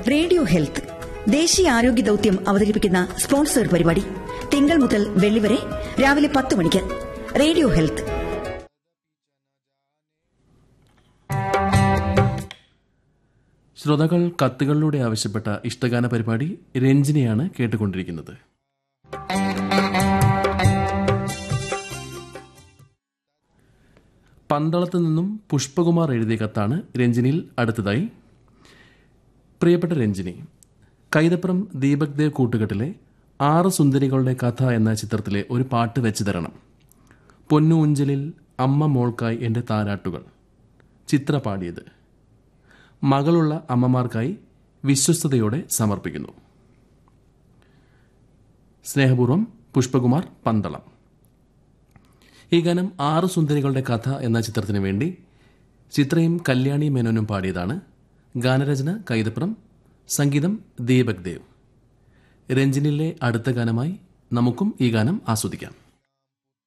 radio health ദേശീയ ആരോഗ്യ ദൌത്യം അവതരിപ്പിക്കുന്ന സ്പോൺസർ പരിപാടി തിങ്കൾ മുതൽ വെള്ളി വരെ രാവിലെ പത്ത് മണിക്ക് റേഡിയോ ഹെൽത്ത് ശ്രോതാക്കൾ കത്തുകളിലൂടെ ആവശ്യപ്പെട്ട ഇഷ്ടഗാന പരിപാടി രഞ്ജിനിയാണ് കേട്ടുകൊണ്ടിരിക്കുന്നത് പന്തളത്ത് നിന്നും പുഷ്പകുമാർ എഴുതിയ കത്താണ് രഞ്ജിനിയിൽ അടുത്തതായി പ്രിയപ്പെട്ട രഞ്ജിനി കൈതപ്പുറം ദീപക് ദേവ് കൂട്ടുകെട്ടിലെ ആറ് സുന്ദരികളുടെ കഥ എന്ന ചിത്രത്തിലെ ഒരു പാട്ട് വെച്ച് തരണം പൊന്നു ഉഞ്ചലിൽ അമ്മ മോൾക്കായി എൻ്റെ താരാട്ടുകൾ ചിത്ര പാടിയത് മകളുള്ള അമ്മമാർക്കായി വിശ്വസ്തയോടെ സമർപ്പിക്കുന്നു സ്നേഹപൂർവ്വം പുഷ്പകുമാർ പന്തളം ഈ ഗാനം ആറ് സുന്ദരികളുടെ കഥ എന്ന ചിത്രത്തിന് വേണ്ടി ചിത്രയും കല്യാണി മേനോനും പാടിയതാണ് ഗാനരചന കൈതപ്രം സംഗീതം ദീപക് ദേവ് രഞ്ജിനിലെ അടുത്ത ഗാനമായി നമുക്കും ഈ ഗാനം ആസ്വദിക്കാം